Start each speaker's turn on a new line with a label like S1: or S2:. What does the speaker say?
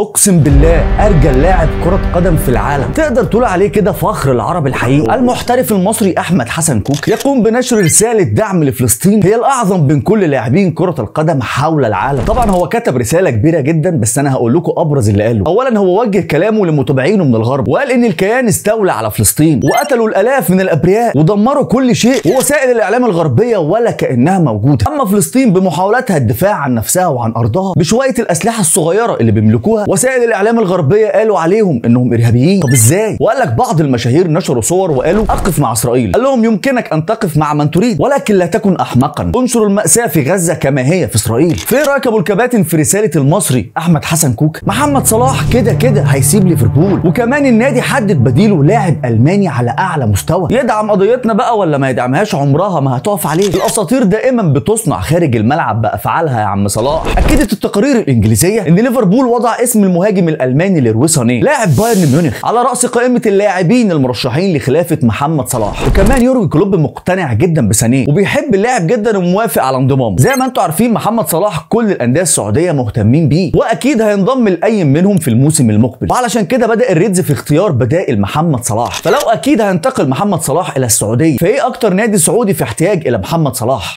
S1: اقسم بالله ارجل لاعب كره قدم في العالم تقدر تقول عليه كده فخر العرب الحقيقي المحترف المصري احمد حسن كوك يقوم بنشر رساله دعم لفلسطين هي الاعظم بين كل لاعبين كره القدم حول العالم طبعا هو كتب رساله كبيره جدا بس انا هقول لكم ابرز اللي قاله اولا هو وجه كلامه لمتابعينه من الغرب وقال ان الكيان استولى على فلسطين وقتلوا الالاف من الابرياء ودمروا كل شيء ووسائل الاعلام الغربيه ولا كانها موجوده اما فلسطين بمحاولاتها الدفاع عن نفسها وعن ارضها بشويه الاسلحه الصغيره اللي بيملكوها وسائل الاعلام الغربيه قالوا عليهم انهم ارهابيين طب ازاي وقال لك بعض المشاهير نشروا صور وقالوا اقف مع اسرائيل قال لهم يمكنك ان تقف مع من تريد ولكن لا تكن احمقا انشر الماساه في غزه كما هي في اسرائيل في رايك ابو الكباتن في رساله المصري احمد حسن كوك محمد صلاح كده كده هيسيب ليفربول وكمان النادي حدد بديله لاعب الماني على اعلى مستوى يدعم قضيتنا بقى ولا ما يدعمهاش عمرها ما هتقف عليه الاساطير دائما بتصنع خارج الملعب بافعالها يا عم صلاح اكدت التقارير الانجليزيه ان ليفربول وضع اسم المهاجم الالماني ليروي سانيه لاعب بايرن ميونخ على راس قائمه اللاعبين المرشحين لخلافه محمد صلاح وكمان يورجن كلوب مقتنع جدا بسانيه وبيحب اللاعب جدا وموافق على انضمامه زي ما انتم عارفين محمد صلاح كل الانديه السعوديه مهتمين بيه واكيد هينضم لاي منهم في الموسم المقبل وعلشان كده بدا الريدز في اختيار بدائل محمد صلاح فلو اكيد هينتقل محمد صلاح الى السعوديه فايه اكتر نادي سعودي في احتياج الى محمد صلاح